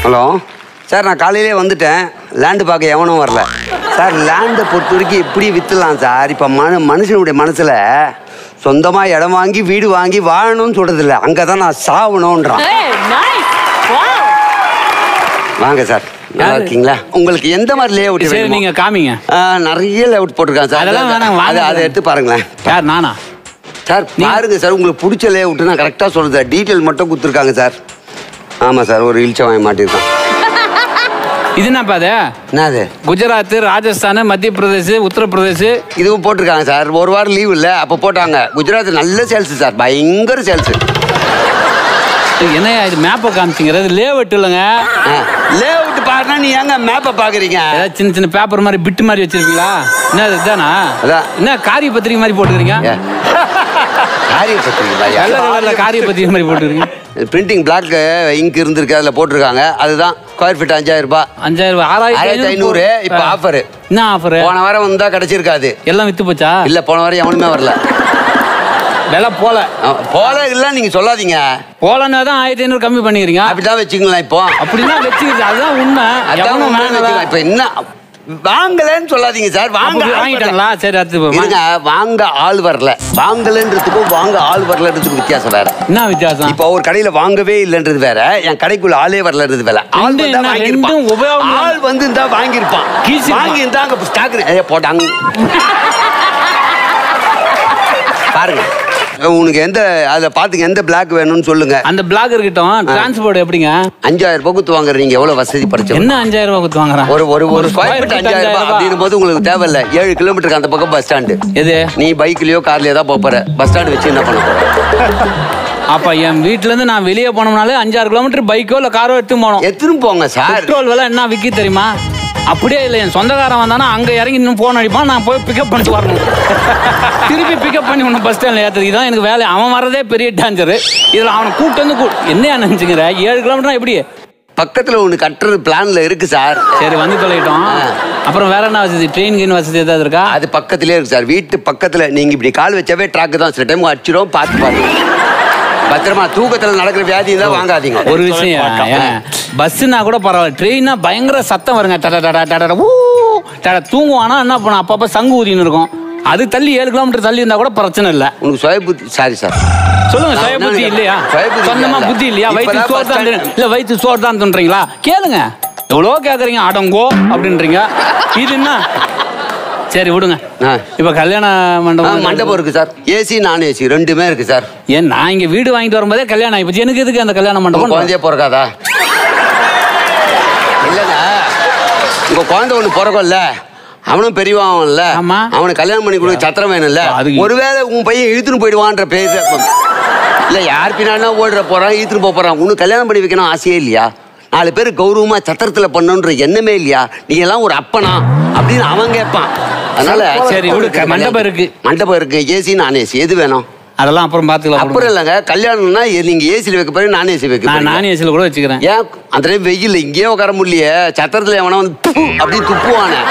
Hello sir நான் காலையிலே வந்துட்டேன் லேண்டு பார்க்க எவனும் வரல சார் லேண்டை பொறுத்த வரைக்கும் எப்படி விற்றுலாம் சார் இப்போ மனு மனுஷனுடைய மனசில் சொந்தமாக இடம் வாங்கி வீடு வாங்கி வாழணும்னு சொல்கிறது இல்லை அங்கே தான் நான் சாவணுன்றான் வாங்க சார் நல்லா இருக்கீங்களா உங்களுக்கு எந்த மாதிரி லே அவுட் சரி நீங்க காமிங்க நிறைய லே அவுட் போட்டிருக்காங்க சார் அதெல்லாம் வேணாம், வாங்க அதை அதை சார். எடுத்து பாருங்களேன் யார் நானா சார் பாருங்க சார் உங்களுக்கு பிடிச்ச லே அவுட் நான் கரெக்டாக சொல்லுது சார் டீட்டெயில் மட்டும் கொடுத்துருக்காங்க சார் ஆமாம் சார் ஒரு இல்ச்சை வாங்கி மாட்டிருக்கான் இது என்னப்பா அது என்னது குஜராத் ராஜஸ்தான் மத்திய பிரதேஷ் உத்தரப்பிரதேஷ் இதுவும் போட்டிருக்காங்க சார் ஒரு வாரம் லீவ் இல்லை அப்போ போட்டாங்க குஜராத் நல்ல சேல்ஸ் சார் பயங்கர சேல்ஸ் என்னையா இது மேப்பை காமிச்சிங்கிறது லேவட் இல்லைங்க லே அவுட் பாருனா நீ ஏங்க மேப்பை பார்க்குறீங்க ஏதாவது சின்ன சின்ன பேப்பர் மாதிரி பிட்டு மாதிரி வச்சிருக்கீங்களா என்ன இது இதானா அதான். என்ன காரிய பத்திரிக்கை மாதிரி போட்டுக்கிறீங்க காரிய பத்திரிக்கை வெள்ளை கலர்ல காரிய பத்திரிக்கை மாதிரி போட்டுக்கிறீங்க பிரிண்டிங் பிளாக் இங்க் இருந்திருக்கு அதில் போட்டிருக்காங்க அதுதான் ஸ்கொயர் ஃபீட் அஞ்சாயிரம் ரூபாய் அஞ்சாயிரம் ரூபாய் ஆயிரத்தி ஆறாயிரத்தி ஐநூறு இப்போ ஆஃபர் என்ன ஆஃபர் போன வாரம் வந்தா கிடைச்சிருக்காது எல்லாம் வித்து போச்சா இல்ல போன வாரம் எவனுமே வரல விலை போல அஹ், போல இல்ல நீங்க சொல்லாதீங்க போலன்னா தான் ஆயிரத்தி ஐநூறு கம்மி பண்ணிக்கிறீங்க அப்படிதான் வச்சுங்களேன் இப்போ அப்படின்னா வச்சுக்கிறது அதுதான் உண்மை அதான் எவனும் உண்மைன்னு வாங்கல. வச்சுக்கோங்க. இப்ப என்ன வாங்கலன்னு சொல்லாதீங்க சார் வாங்க அப்ப வாங்கிட்டாங்களா சரி அடுத்து போ. இருங்க வாங்க ஆள் வரல வாங்கலன்றதுக்கும் வாங்க ஆள் வரலன்றதுக்கும் வித்தியாசம் வேற என்ன வித்தியாசம் இப்போ ஒரு கடையில வாங்கவே இல்லைன்றது வேற என் கடைக்குள்ள ஆளே வரலன்றது வேற ஆள் ரெண்டும் வந்தா என்ன? வாங்கியிருப்பான் ரெண்டும் உபயோகம் இல்ல. ஆள் வந்து இருந்தா வாங்கியிருப்பான் கீசிருப்பான். வாங்கி இருந்தா அங்க ஸ்டாக் போட்டாங்க பாருங்க உனக்கு எந்த அதை பார்த்துங்க எந்த பிளாக் வேணும்னு சொல்லுங்க அந்த பிளாக் இருக்கட்டும் டிரான்ஸ்போர்ட் எப்படிங்க அஞ்சாயிரம் ரூபாய் கொடுத்து வாங்குற நீங்க எவ்வளவு வசதி படிச்சவங்க என்ன அஞ்சாயிரம் ரூபாய் கொடுத்து வாங்குறான் ஒரு ஒரு ஒரு ஸ்கொயர் ஃபீட் அஞ்சாயிரம் ரூபாய் அப்படின்னும் போது உங்களுக்கு தேவையில்ல ஏழு கிலோமீட்டருக்கு அந்த பக்கம் பஸ் ஸ்டாண்டு எது நீ பைக்லயோ கார்லயோ தான் போப் போற பஸ் ஸ்டாண்ட் வச்சு என்ன பண்ண போற அப்ப என் வீட்ல இருந்து நான் வெளியே போனோம்னாலே அஞ்சாறு கிலோமீட்டர் பைக்கோ இல்ல காரோ எடுத்து போனோம் எத்தனை போங்க சார் பெட்ரோல் விலை என்ன விக்கி தெரியுமா அப்படியே இல்லை என் சொந்தக்காரன் வந்தானா அங்க இறங்கி இன்னும் போன் அடிப்பான் நான் போய் பிக்கப் பண்ணிட்டு வரணும் திருப்பி பிக்கப் பண்ணி உன்னை பஸ் ஸ்டாண்ட்ல ஏத்துறதுக்கு தான் எனக்கு வேலை அவன் வரதே பெரிய டேஞ்சரு இதுல அவனை கூப்பிட்டு வந்து கூ- என்னையா நினைச்சுங்கிற ஏழு கிலோமீட்டர் எப்படி பக்கத்துல ஒண்ணு கட்டுறது பிளான்ல இருக்கு சார் சரி வந்து தொலைட்டோம் அப்புறம் வேற என்ன வசதி ட்ரெயின் கீன் வசதி ஏதாவது இருக்கா அது பக்கத்திலே இருக்கு சார் வீட்டு பக்கத்துல நீங்க இப்படி கால் வச்சாவே ட்ராக் தான் சில டைம் அடிச்சிடும் பார்த்து பாருங்க பத்திரமா தூக்கத்துல நடக்கிற வியாதி தான் வாங்காதீங்க ஒரு விஷயம் பஸ்ஸுனா கூட பரவாயில்ல ட்ரெயினா பயங்கர சத்தம் வருங்க டட டட டட ஊ டட தூங்குவானா என்ன பண்ணும் அப்பப்ப சங்கு ஊதின்னு இருக்கும் அது தள்ளி ஏழு கிலோமீட்டர் தள்ளி இருந்தா கூட பிரச்சனை இல்லை உனக்கு சுய புத்தி சாரி சார் சொல்லுங்க நான் சுய என்ன புத்தி நினைக்கிறேன்? இல்லையா சுய புத்தி சொந்தமா இல்ல. புத்தி இல்லையா வயிற்று இப்பதான் சோறு தான் bus தின்னு- இல்ல வயிற்று சோறு தான் தோன்றீங்களா கேளுங்க எவ்வளோ கேக்குறீங்க அடங்கோ அப்படின்றீங்க இது என்ன சரி விடுங்க ஆ. இப்ப கல்யாண ஆ, மண்டபம் மண்டபம் இருக்கு சார் ஏசி நான் ஏசி ரெண்டுமே இருக்கு சார் ஏன் நான் இங்க வீடு வாங்கிட்டு வரும்போதே கல்யாணம் ஆயிப்போச்சு எனக்கு எதுக்கு அந்த கல்யாண உங்க மண்டபம் குழந்தைய பிறக்காதா இல்லைங்க உங்க குழந்தை ஒண்ணு பிறக்கும்ல அவனும் பெரியவான்ல ஆமா. அவனுக்கு கல்யாணம் பண்ணி கொடுக்க சத்திரம் வேணும்ல அதுக்கு- ஒருவேளை உன் பையன் இழுத்துன்னு போயிடுவான்ற பேர் இல்ல யார் பின்னாடினா ஓடுற போறான் இழுத்துன்னு போக போறான் உனக்கு கல்யாணம் பண்ணி வைக்கணும் ஆசையே இல்லையா நாலு பேர் கௌரவமா சத்திரத்துல பண்ணணுன்ற எண்ணமே இல்லையா நீங்க எல்லாம் ஒரு அப்பனா அப்படின்னு அவன் கேட்பான் அதனால சரி, விடு, க- மண்டபம் இருக்கு. மண்டபம் இருக்கு ஏசி நான் ஏசி எது வேணும் அதெல்லாம் அப்புறம் பாத்துக்கலாம் விடுங்க. அப்புறம் இல்லைங்க கல்யாணம்னா நீங்க ஏசியில் வைக்க போறீங்க நான் ஏசி வைக்க நான் போறீங்க. நானே ஏசியில் கூட வச்சுக்கிறேன் ஏன் அந்த டைம் வெயில் இங்கேயே உட்கார முடியலையே சத்திரத்துல எவனா வந்து துப்பு அப்படி துப்புவானே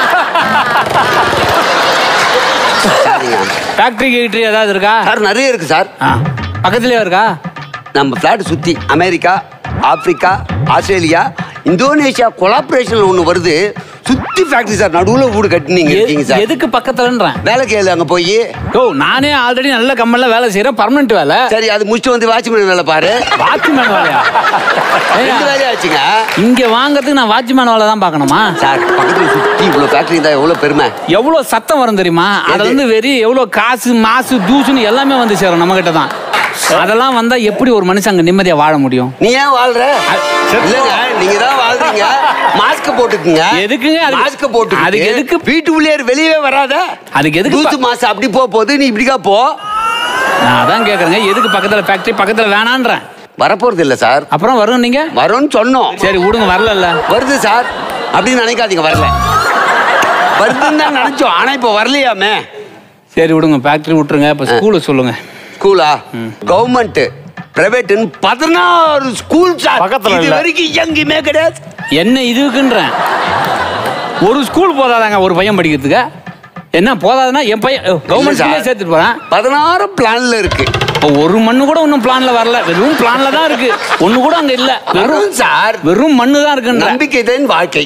சரிங்க ஃபேக்டரி கிட்டரி ஏதாவது இருக்கா சார் நிறைய இருக்கு சார் ஆ பக்கத்துலயே இருக்கா நம்ம பிளாட் சுத்தி அமெரிக்கா ஆப்பிரிக்கா ஆஸ்திரேலியா இந்தோனேஷியா கொலாபரேஷன்ல ஒண்ணு வருது சுத்தி ஃபேக்டரி சார் நடுவுல வீடு கட்டினீங்க இருக்கீங்க எ- சார் எதுக்கு பக்கத்துலன்றேன் வேலை கேளு அங்க போய் ஓ நானே ஆல்ரெடி நல்ல கம்பெனில வேலை செய்யறேன் பர்மனெண்ட் வேலை சரி அது முடிச்சுட்டு வந்து வாட்ச்மேன் வேலை பாரு வாட்ச்மேன் வேலையா ரெண்டு ஏய்யா, வேலையாச்சுங்க இங்க வாங்குறதுக்கு நான் வாட்ச்மேன் வேலை தான் பார்க்கணுமா சார் பக்கத்துல சுத்தி இவ்வளவு ஃபேக்டரி தான் எவ்வளவு பெருமை எவ்வளவு சத்தம் வரும் தெரியுமா அது எது? வந்து வெறி எவ்வளவு காசு மாசு தூசுன்னு எல்லாமே வந்து சேரும் நம்ம கிட்ட தான் அதெல்லாம் வந்தா எப்படி ஒரு மனுஷன் அங்க நிம்மதியா வாழ முடியும் நீ ஏன் வாழ்ற இல்லங்க நீங்க தான் வாழ்றீங்க மாஸ்க் போட்டுக்குங்க எதுக்குங்க அதுக்கு- மாஸ்க் போட்டு அதுக்கு எதுக்கு? வீட்டுக்குள்ளே வெளியவே வராத அதுக்கு எதுக்கு தூசு மாசம் அப்படி போக போகுது நீ இப்படிக்கா போ நான் அதான் கேக்குறேங்க எதுக்கு பக்கத்துல ஃபேக்டரி பக்கத்துல வேணான்றேன் வரப்போறது இல்ல சார் அப்புறம் வரும் நீங்க வரும்னு சொன்னோம் சரி விடுங்க வரல வருது சார் அப்படின்னு நினைக்காதீங்க வரல வருதுன்னு தான் நினைச்சோம் ஆனா இப்போ வரலையாமே சரி விடுங்க ஃபேக்டரி விட்டுருங்க இப்ப ஸ்கூலு சொல்லுங்க ஸ்கூலா கவர்மெண்ட் பிரைவேட்னு பதினாறு ஸ்கூல் சார் பக்கத்துல இது இல்ல. வரைக்கும் எங்கேயுமே கிடையாது என்ன இதுக்குன்றேன் ஒரு ஸ்கூல் போதாதாங்க ஒரு பையன் படிக்கிறதுக்கு என்ன போதாதுன்னா என் பையன் கவர்மெண்ட் சார். ஸ்கூல்லே சேர்த்துட்டு போறேன் பதினாறு பிளான்ல இருக்கு இப்போ ஒரு மண்ணு கூட இன்னும் பிளான்ல வரல வெறும் பிளான்ல தான் இருக்கு ஒண்ணு கூட அங்க இல்ல வெறும் வரும் சார் வெறும் மண்ணு தான் இருக்குன்ற நம்பிக்கை தான் வாழ்க்கை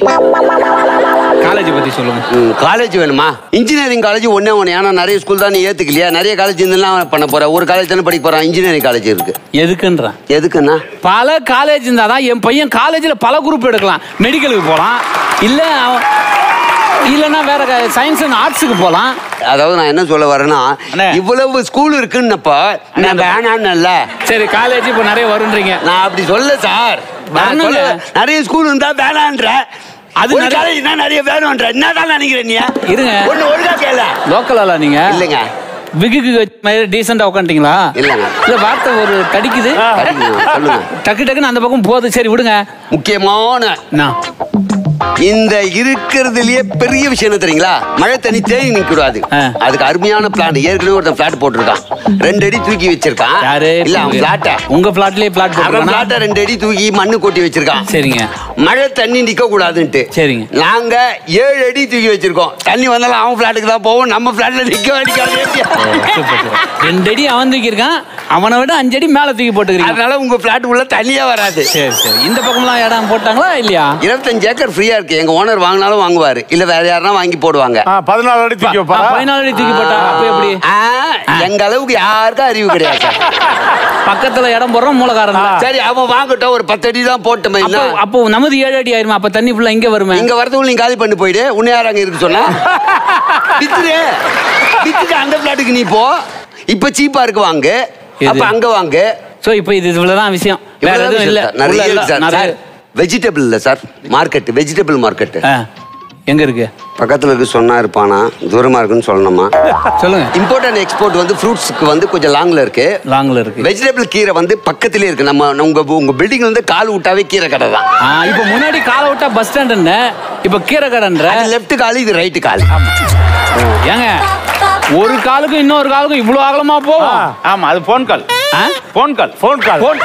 காலேஜ் பத்தி சொல்லுங்க காலேஜ் வேணுமா இன்ஜினியரிங் காலேஜ் ஒண்ணே ஒன்று ஏன்னா நிறைய ஸ்கூல் தான் நீ ஏத்துக்கலையா நிறைய காலேஜ் இருந்தெல்லாம் பண்ண போற ஒரு காலேஜ் தானே படிக்க போறான் இன்ஜினியரிங் காலேஜ் இருக்கு எதுக்குன்றேன் எதுக்குன்னா பல காலேஜ் இருந்தாதான் என் பையன் காலேஜில் பல குரூப் எடுக்கலாம் மெடிக்கலுக்கு போகலாம் இல்லை இல்லைன்னா வேற சயின்ஸ் அண்ட் ஆர்ட்ஸுக்கு போகலாம் அதாவது நான் என்ன சொல்ல வரேன்னா அண்ணே. இவ்வளவு ஸ்கூல் இருக்குன்னப்ப நான் வேணான்னு சரி காலேஜ் இப்போ நிறைய வருன்றீங்க நான் அப்படி சொல்ல சார் நான் வரணுங்க. சொல்ல நிறைய ஸ்கூல் இருந்தா வேணான்ற அது அது நிறைய- காலேஜ் நிறைய வேணும்ன்ற என்னதான் நினைக்கிறேன் நீ இருங்க. ஒண்ணு ஒழுங்கா கேள லோக்கலால நீங்க இல்லைங்க விகுக்கு மாதிரி டீசெண்டாக உட்காந்துட்டீங்களா இல்லைங்க. இல்லை வார்த்தை ஒரு தடிக்குது சரிங்க, சொல்லுங்க டக்கு டக்குன்னு அந்த பக்கம் போகுது சரி விடுங்க முக்கியமான நான் இந்த இருக்கிறதுலயே பெரிய விஷயம் என்ன தெரியுங்களா மழை தண்ணி தேங்கி நிக்க கூடாது ஆ. அதுக்கு அருமையான பிளான் ஏற்கனவே ஒருத்தன் பிளாட் போட்டிருக்கான் ரெண்டு அடி தூக்கி வச்சிருக்கான் யாரு இல்ல அவன் பிளாட்ட உங்க பிளாட்லயே பிளாட் அவன் போட்டுருக்கானா பிளாட்ட ரெண்டு அடி தூக்கி மண்ணு கொட்டி வச்சிருக்கான் சரிங்க மழை தண்ணி நிக்க கூடாதுன்ட்டு சரிங்க. நாங்க ஏழு அடி தூக்கி வச்சிருக்கோம் தண்ணி வந்தாலும் அவன் பிளாட்டுக்கு தான் போவோம் நம்ம பிளாட்ல நிக்க வேண்டியது சூப்பர், சூப்பர். ரெண்டு அடி அவன் தூக்கியிருக்கான் அவனை விட அஞ்சு அடி மேல தூக்கி போட்டுக்கிறீங்க அதனால உங்க பிளாட் உள்ள தண்ணியே வராது சரி சரி இந்த பக்கம்லாம் இடம் போட்டாங்களா இல்லையா இருபத்தஞ்சு ஏக்கர் ஃப்ரீயா இருக்கு எங்க ஓனர் வாங்கினாலும் வாங்குவாரு இல்ல வேற யாருன்னா வாங்கி போடுவாங்க ஆ, பதினாலு அடி தூக்கி ஆ, வைப்பாரா பதினாலு அடி தூக்கி போட்டா அப்ப எப்படி ஆ, எங்க அளவுக்கு யாருக்கும் அறிவு கிடையாது சார். பக்கத்துல இடம் போடுறோம் மூலகாரன் தான். சரி அவன் வாங்கட்டும் ஒரு பத்து அடி தான் போட்டுமே அப்போ அப்போ நமது ஏழு அடி ஆயிருமா அப்ப தண்ணி ஃபுல்லா இங்க வருமே இங்க வரதுக்குள்ள நீ காலி பண்ணி போயிடு உன்னை யார் அங்க இருக்கு சொன்னா வித்துரு வித்துட்டு அந்த பிளாட்டுக்கு நீ போ இப்ப சீப்பா இருக்கு வாங்கு எது? அப்ப அங்க வாங்கு சோ இப்போ இது இவ்வளவுதான் விஷயம் வேற இவ்வளவுதான் எதுவும் இல்ல விஷயம் சார். நிறைய உள்ள இருக்கு சார். நிறைய சார் வெஜிடபிள் இல்ல சார் மார்க்கெட் வெஜிடபிள் மார்க்கெட் ஆ, எங்க இருக்கு பக்கத்துல இருக்கு சொன்னா இருப்பானா தூரமா இருக்குன்னு சொல்லணுமா சொல்லுங்க இம்போர்ட் அண்ட் எக்ஸ்போர்ட் வந்து ஃப்ரூட்ஸ்க்கு வந்து கொஞ்சம் லாங்ல இருக்கு லாங்ல இருக்கு வெஜிடபிள் கீரை வந்து பக்கத்திலே இருக்கு நம்ம உங்க உங்க பில்டிங் வந்து கால் விட்டாவே கீரை கடை தான் ஆ, இப்போ முன்னாடி காலை விட்டா பஸ் ஸ்டாண்ட் இப்போ கீரை கடைன்ற லெஃப்ட் கால் இது ரைட்டு கால் ஏங்க ஒரு காலுக்கும் இன்னொரு காலுக்கும் இவ்வளவு அகலமா ஆ, போகும் ஆமா அது போன் கால் ஆ? Phone call phone call phone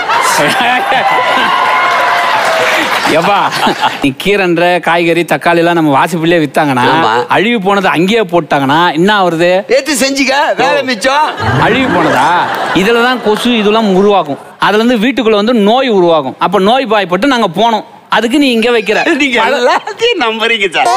எப்பா நீ கீரைன்ற காய்கறி தக்காளி எல்லாம் நம்ம வாசிப்பிலே வித்தாங்கன்னா ஆமா. அழிவு போனது அங்கேயே போட்டாங்கன்னா என்ன ஆகுறது ஏத்து செஞ்சுக்க வேலை மிச்சம் அழிவு போனதா இதுல தான் கொசு இதெல்லாம் உருவாகும் அதுல இருந்து வீட்டுக்குள்ள வந்து நோய் உருவாகும் அப்ப நோய் பாய்ப்பட்டு நாங்க போனோம் அதுக்கு நீ இங்க வைக்கிற நீங்க எல்லாத்தையும் நம்புறீங்க சார்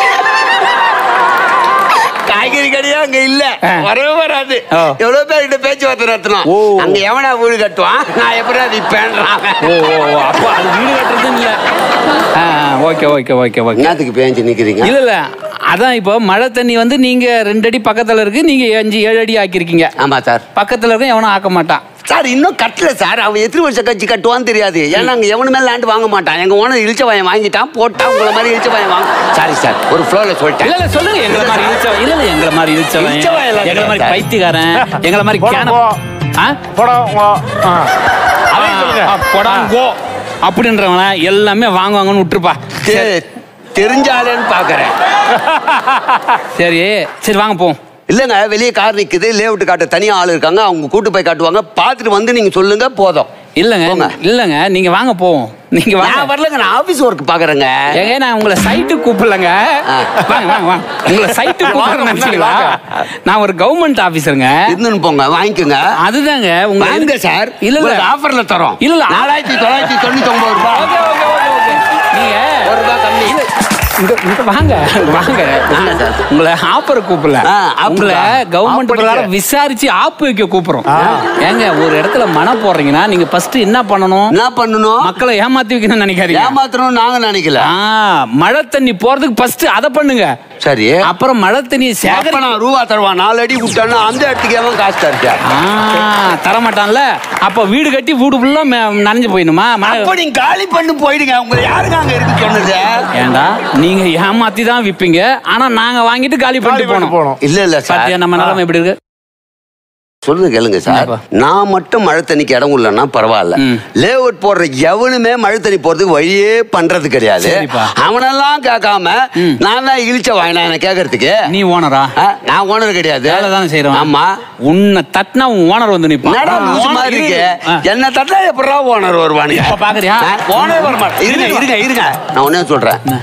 காய்கறி கடையா அங்க இல்ல ஆ. வரவே வராது ஓ. எவ்வளவு பேர்கிட்ட பேச்சுவார்த்தை நடத்தணும் ஓ. அங்க எவனா வீடு கட்டுவான் நான் எப்படி விப்பேன்றான் ஓ ஓ ஓ, அப்போ அது வீடு கட்டுறதும் இல்ல ஓகே ஓகே ஓகே ஓகே என்னத்துக்கு பேஞ்சு நிக்கிறீங்க இல்ல இல்ல அதான் இப்போ மழை தண்ணி வந்து நீங்க ரெண்டு அடி பக்கத்துல இருக்கு நீங்க அஞ்சு ஏழு அடி ஆக்கியிருக்கீங்க ஆமா சார் பக்கத்துல இருக்க எவனும் ஆக்க மாட்டான் சார் இன்னும் கட்டல சார் அவன் எத்தனை வருஷம் கட்சி கட்டுவான்னு தெரியாது ஏன்னா அங்க எவனு மேல லேண்ட் வாங்க மாட்டான் எங்க ஓனர் இழிச்ச வாயம் வாங்கிட்டான் போட்டா உங்களை மாதிரி இழிச்ச வாயம் வாங்க சாரி சார் ஒரு ஃப்ளோல இல்ல சொல்லிட்டேன் இல்ல சொல்லுங்க எங்களை மாதிரி இழிச்சவன் இல்ல இல்ல எங்களை மாதிரி இழிச்சவன் இழிச்சவன் எல்லாம் எங்களை மாதிரி கிடையாது. பைத்தியக்காரன் எங்களை மாதிரி போடா, கேன போ. ஆ? போடா உங்க ஆ. அதையும் சொல்லுங்க ஆ, போடாங்கோ அப்படின்றவன எல்லாமே வாங்குவாங்கன்னு விட்டுருப்பா தெ- தெரிஞ்சாலேன்னு பாக்குறேன் சரி சரி வாங்க போவோம் இல்லைங்க வெளியே கார் நிக்குது லேஅவுட் காட்ட தனியா ஆள் இருக்காங்க அவங்க கூட்டு போய் காட்டுவாங்க பார்த்துட்டு வந்து நீங்க சொல்லுங்க போதும் இல்லங்க போங்க. இல்லங்க நீங்க வாங்க போவோம் நீங்க வாங்க நான் வரலங்க நான் ஆபீஸ் ஒர்க் பாக்குறேங்க ஏங்க நான் உங்களை சைட்டு கூப்பிடலங்க ஆ. வாங்க வாங்க வாங்க உங்களை சைட்டு வாங்க, கூப்பிடுறேன் முன்னாடி நினைச்சீங்களா வாங்க. நான் ஒரு கவர்மெண்ட் ஆபீசருங்க இருந்துன்னு போங்க வாங்கிக்கோங்க அதுதாங்க உங்க வாங்க சார் இல்ல இல்ல ஆஃபர்ல தரோம் இல்ல, இல்ல. நாலாயிரத்தி தொள்ளாயிரத்தி தொண்ணூத்தி ஒன்பது ரூபாய் ஓகே ஓகே ஓகே ஓகே நீங்க ஒரு ரூபாய் கம்மி இங்க இங்க வாங்க இங்க வாங்க வாங்க சார். உங்களை ஆப்பர் கூப்பிடல ஆ, ஆப்பர் உங்களை தான். கவர்மெண்ட் ஆப் பிரகாரம் பண்ணிக்க. விசாரிச்சு ஆப்பு வைக்க கூப்பிடுறோம் ஏங்க ஒரு இடத்துல மன போடுறீங்கன்னா நீங்க ஃபர்ஸ்ட் என்ன பண்ணணும் என்ன பண்ணணும் மக்களை ஏமாத்தி வைக்கணும்னு நினைக்காதீங்க ஏமாத்தணும் நாங்க நினைக்கல ஆ, மழை தண்ணி போறதுக்கு ஃபர்ஸ்ட் அதை பண்ணுங்க சரி அப்புறம் மழை தண்ணியை அப்ப சேகரி நான் ரூபா தருவான் நாலு அடி விட்டானா அந்த இடத்துக்கு அவன் காசு தருச்சா ஆ, தரமாட்டான்ல அப்ப வீடு கட்டி வீடு ஃபுல்லா நனைஞ்சு போயிடுமா மழை அப்ப நீங்க காலி பண்ணி போயிடுங்க உங்களை யாருங்க அங்க இருக்கு சொன்னது ஏண்டா நீங்க ஏமாத்தி தான் விப்பீங்க ஆனா நாங்க வாங்கிட்டு காலி காலி பண்ணிட்டு பண்ணிட்டு போனோம் போனோம் இல்ல இல்ல பாத்தியா சார் நம்ம நிலைமை எப்படி இருக்கு சொல்றது கேளுங்க சார் என்னப்பா? நான் மட்டும் மழை தண்ணிக்கு இடம் இல்லைன்னா பரவாயில்ல ம். லேஅவுட் போடுற எவனுமே மழை தண்ணி போறதுக்கு வழியே பண்றது கிடையாது சரிப்பா. அவனெல்லாம் கேட்காம ம். நான் தான் இழிச்ச வாங்கினா என்ன கேட்கறதுக்கு நீ ஓனரா ஆ, நான் ஓனர் கிடையாது வேலை தானே செய்யறோம் ஆமா உன்னை தட்டினா உன் ஓனர் வந்து நிப்பான் என்னடா லூசு owner மாதிரி இரு. இருக்கு ஆ. என்ன தட்டா எப்படா ஓனர் வருவானுங்க இப்ப பாக்குறியா? ஓனர் வர மாட்டேன் இருங்க இருங்க இருங்க நான் ஒண்ணே சொல்றேன்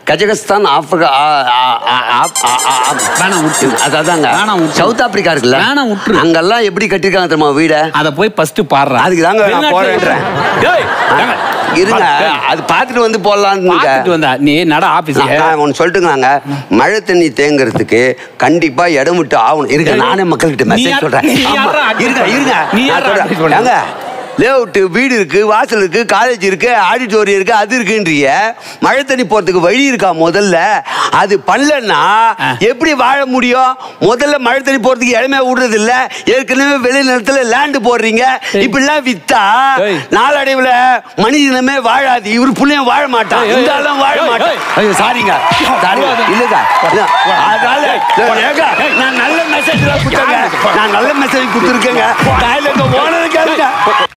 கஜகஸ்தான் ஆப்பிரிக்கா ஆ- ஆ- ஆ- ஆ- ஆ- ஆ- ஆ- வேணாம் விட்டு அதாதாங்க வேணாம் விட்டு. சவுத் ஆப்பிரிக்கா இருக்குல்ல வேணாம் விட்டுரு. அங்கெல்லாம் எப்படி கட்டிருக்காங்க தெரியுமா வீட அத போய் ஃபர்ஸ்ட் பாடுறா அதுக்கு தாங்க நான் போறேன்றேன். டேய், ஏங்க, இருங்க டேய், அது பார்த்துட்டு வந்து போடலான்னு பார்த்துட்டு வந்தா நீ நட ஆபீஸ் நான் நான் ஒன்று சொல்லிட்டுங்களாங்க மழை தண்ணி தேங்குறதுக்கு கண்டிப்பா இடம் விட்டு ஆகணும் இருங்க நானே மக்கள்கிட்ட நீ மெசேஜ் யார்- சொல்றேன் நீ ஆமா, யார்ரா advice இருங்க இருங்க நீ நான் யார்ரா advice சொல்றேன். பண்ற? ஏங்க லேஅவுட்டு வீடு இருக்கு வாசல் இருக்கு காலேஜ் இருக்கு ஆடிட்டோரியம் இருக்கு அது இருக்குன்றீங்க மழை தண்ணி போறதுக்கு வழி இருக்கா முதல்ல அது பண்ணலன்னா ஆ. எப்படி வாழ முடியும் முதல்ல மழை தண்ணி போறதுக்கு இடமே விடுறது இல்ல ஏற்கனவே வெளி நிலத்துல லேண்ட் போடுறீங்க ஏய். இப்படிலாம் வித்தா ஏய். நாளடைவுல மனிதனமே வாழாது இவர் புள்ளையும் வாழ மாட்டான் ஏய், ஏய், இந்த ஆளும் வாழ ஏய், மாட்டான் ஏய். ஐயோ சாரிங்க சாரிங்க இல்லைங்க இல்ல, அதனால ஏங்க, நான் நல்ல மெசேஜ் கொடுத்தேங்க நான் நல்ல மெசேஜ் கொடுத்துருக்கேங்க நான் இல்லைங்க ஓனது கேளுங்க